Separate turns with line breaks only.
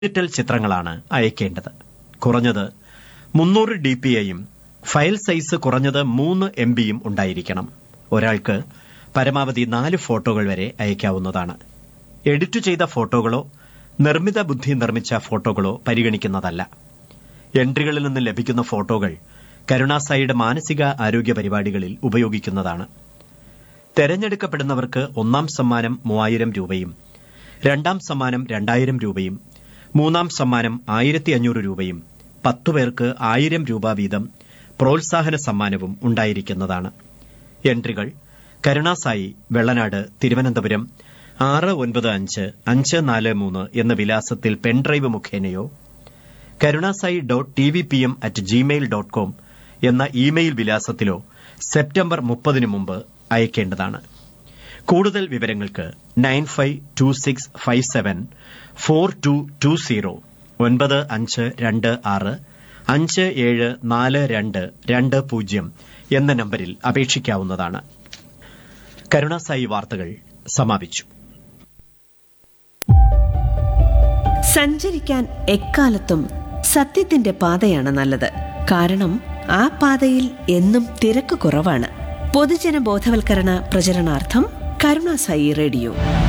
digital ചിത്രങ്ങളാണ് അയക്കേണ്ടത് കുറഞ്ഞത് മുന്നൂറ് ഡി പി ഐയും ഫയൽ സൈസ് കുറഞ്ഞത് മൂന്ന് എം ബിയും ഉണ്ടായിരിക്കണം ഒരാൾക്ക് പരമാവധി നാല് ഫോട്ടോകൾ വരെ അയക്കാവുന്നതാണ് എഡിറ്റ് ചെയ്ത ഫോട്ടോകളോ നിർമ്മിത ബുദ്ധി നിർമ്മിച്ച ഫോട്ടോകളോ പരിഗണിക്കുന്നതല്ല എൻട്രികളിൽ നിന്ന് ലഭിക്കുന്ന ഫോട്ടോകൾ കരുണാസായിയുടെ മാനസിക ആരോഗ്യ പരിപാടികളിൽ ഉപയോഗിക്കുന്നതാണ് തെരഞ്ഞെടുക്കപ്പെടുന്നവർക്ക് ഒന്നാം സമ്മാനം മൂവായിരം രൂപയും രണ്ടാം സമ്മാനം രണ്ടായിരം രൂപയും മൂന്നാം സമ്മാനം ആയിരത്തി അഞ്ഞൂറ് രൂപയും പത്തു പേർക്ക് ആയിരം രൂപ വീതം പ്രോത്സാഹന സമ്മാനവും ഉണ്ടായിരിക്കുന്നതാണ് എൻട്രികൾ കരുണാസായി വെള്ളനാട് തിരുവനന്തപുരം ആറ് ഒൻപത് അഞ്ച് അഞ്ച് നാല് മൂന്ന് എന്ന വിലാസത്തിൽ പെൻഡ്രൈവ് മുഖേനയോ Karunasai dot T V P M at Gmail dot com എന്ന ഇമെയിൽ വിലാസത്തിലോ സെപ്റ്റംബർ മുപ്പതിനു മുമ്പ് അയക്കേണ്ടതാണ് കൂടുതൽ വിവരങ്ങൾക്ക് nine five two six five seven four two two zero ഒൻപത് അഞ്ച് രണ്ട് ആറ് അഞ്ച് ഏഴ് നാല് രണ്ട് രണ്ട് പൂജ്യം എന്ന നമ്പരിൽ അപേക്ഷിക്കാവുന്നതാണ് കരുണാസായി വാർത്തകൾ സമാപിച്ചു
സഞ്ചരിക്കാൻ എക്കാലത്തും സത്യത്തിന്റെ പാതയാണ് നല്ലത് കാരണം ആ പാതയിൽ എന്നും തിരക്ക് കുറവാണ് പൊതുജന ബോധവൽക്കരണ പ്രചരണാർത്ഥം കരുണാസായി റേഡിയോ